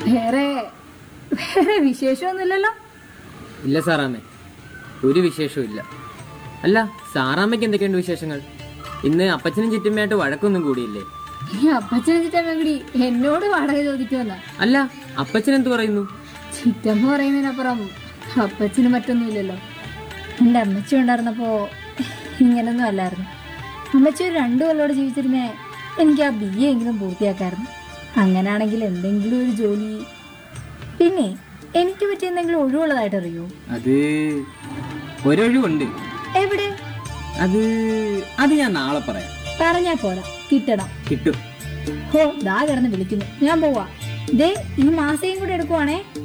വേറെ വേറെ വിശേഷമൊന്നുമില്ലല്ലോ ഇല്ല സാറാമ്മേ ഒരു വിശേഷവും ഇല്ല അല്ല സാറാമ്മയ്ക്ക് എന്തൊക്കെയുണ്ട് വിശേഷങ്ങൾ ഇന്ന് അപ്പച്ചനും ചുറ്റുമ്മയായിട്ട് വഴക്കൊന്നും കൂടിയില്ലേ ഈ അപ്പച്ചനെ ചിറ്റമ്മടി എന്നോട് വാടക ചോദിക്കുമെന്നാ അല്ല അപ്പച്ചൻ എന്ത് പറയുന്നു ചിറ്റമ്മ പറയുന്നതിനപ്പുറം അപ്പച്ചന് മറ്റൊന്നുമില്ലല്ലോ എൻ്റെ അമ്മച്ചി ഉണ്ടായിരുന്നപ്പോ ഇങ്ങനൊന്നും അല്ലായിരുന്നു അമ്മച്ചി ഒരു രണ്ടു കൊല്ലോടെ ജീവിച്ചിരുന്നേ എനിക്ക് ആ ബി എ എങ്കിലും പൂർത്തിയാക്കായിരുന്നു അങ്ങനാണെങ്കിൽ എന്തെങ്കിലും ഒരു ജോലി പിന്നെ എനിക്ക് പറ്റിയ എന്തെങ്കിലും ഒഴിവുള്ളതായിട്ട് അറിയോ അത് ഒരൊഴിവുണ്ട് എവിടെ അത് അത് ഞാൻ നാളെ പറയാം പറഞ്ഞാ പോരാ കിട്ടണം കിട്ടും ഹോ ദാ കിടന്ന് വിളിക്കുന്നു ഞാൻ പോവാ ദേ ഈ മാസയും കൂടെ എടുക്കുവാണേ